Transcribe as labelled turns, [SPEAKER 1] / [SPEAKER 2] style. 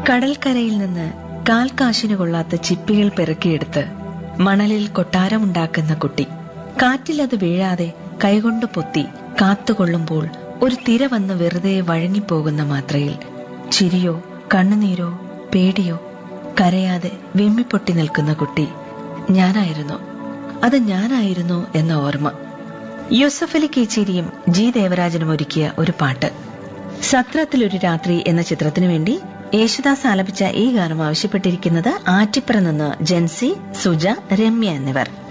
[SPEAKER 1] കടൽക്കരയിൽ നിന്ന് കാൽ കാശിന് കൊള്ളാത്ത ചിപ്പികൾ പെറുക്കിയെടുത്ത് മണലിൽ കൊട്ടാരമുണ്ടാക്കുന്ന കുട്ടി കാറ്റിൽ അത് വീഴാതെ കൈകൊണ്ട് പൊത്തി കാത്തുകൊള്ളുമ്പോൾ ഒരു തിര വന്ന് വെറുതെ വഴങ്ങിപ്പോകുന്ന മാത്രയിൽ ചിരിയോ കണ്ണുനീരോ പേടിയോ കരയാതെ വിമ്മിപ്പൊട്ടി നിൽക്കുന്ന കുട്ടി ഞാനായിരുന്നു അത് ഞാനായിരുന്നു എന്ന ഓർമ്മ യൂസഫ് അലി കീച്ചേരിയും ജി ദേവരാജനും ഒരുക്കിയ ഒരു പാട്ട് സത്രത്തിലൊരു രാത്രി എന്ന ചിത്രത്തിനു വേണ്ടി യേശുദാസ് ആലപിച്ച ഈ ഗാനം ആവശ്യപ്പെട്ടിരിക്കുന്നത് ആറ്റിപ്പുറ നിന്ന് ജെൻസി സുജ രമ്യ എന്നിവർ